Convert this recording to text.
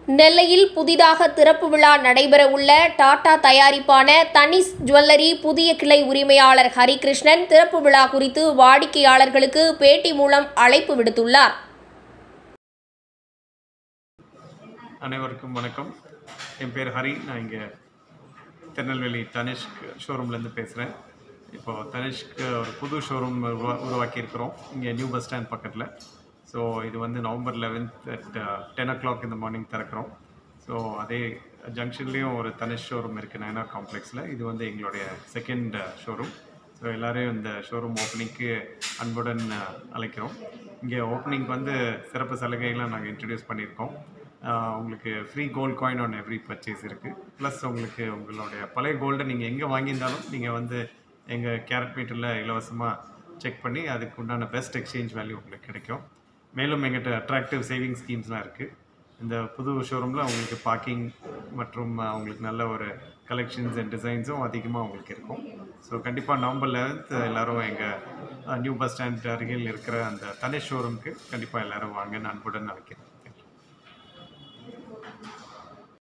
நெல்லையில் புதிதாக திறப்பு விழா நடைபெற உள்ள டாடா தயாரிப்பான தனிஷ் ஜுவல்லரி புதிய கிளை உரிமையாளர் ஹரிகிருஷ்ணன் திறப்பு விழா குறித்து வாடிக்கையாளர்களுக்கு பேட்டி மூலம் அழைப்பு விடுத்துள்ளார் அனைவருக்கும் வணக்கம் என் பேர் ஹரி நான் இங்கே திருநெல்வேலி தனிஷ்க் ஷோரூம்லேருந்து பேசுகிறேன் இப்போது தனிஷ்க்கு ஒரு புது ஷோரூம் உருவா உருவாக்கியிருக்கிறோம் இங்கே நியூ பஸ் ஸ்டாண்ட் பக்கத்தில் ஸோ இது வந்து November eleventh at ten o'clock இந்த மார்னிங் திறக்கிறோம் ஸோ அதே ஜங்ஷன்லேயும் ஒரு தனிஷ் ஷோரூம் இருக்குது நயனா காம்ப்ளெக்ஸில் இது வந்து எங்களுடைய செகண்ட் ஷோரூம் ஸோ எல்லோரையும் இந்த ஷோரூம் ஓப்பனிங்க்கு அன்புடன் அஹ், அழைக்கிறோம் இங்கே ஓப்பனிங் வந்து சிறப்பு சலுகைகள்லாம் நாங்கள் இன்ட்ரடியூஸ் பண்ணியிருக்கோம் ஆஹ் உங்களுக்கு free gold coin on every purchase இருக்குது ப்ளஸ் உங்களுக்கு உங்களுடைய பழைய கோல்டை நீங்கள் எங்கே வாங்கியிருந்தாலும் நீங்கள் வந்து எங்கள் கேரட் மீட்டரில் இலவசமாக செக் பண்ணி அதுக்கு உண்டான பெஸ்ட் எக்ஸ்சேஞ்ச் வேல்யூ உங்களுக்கு கிடைக்கும் மேலும் எங்கிட்ட அட்ராக்டிவ் சேவிங் ஸ்கீம்ஸ்லாம் இருக்குது இந்த புது ஷோரூமில் உங்களுக்கு பார்க்கிங் மற்றும் ஆஹ், உங்களுக்கு நல்ல ஒரு கலெக்ஷன்ஸ் அண்ட் டிசைன்ஸும் அதிகமாக உங்களுக்கு இருக்கும் ஸோ கண்டிப்பாக நவம்பர் லெவன்த் எல்லோரும் எங்கள் நியூ பஸ் ஸ்டாண்ட் அருகில் இருக்கிற அந்த தனிஷ் ஷோரூமுக்கு கண்டிப்பாக எல்லோரும் வாங்கன்னு அன்புடன் அழைக்கிறேன்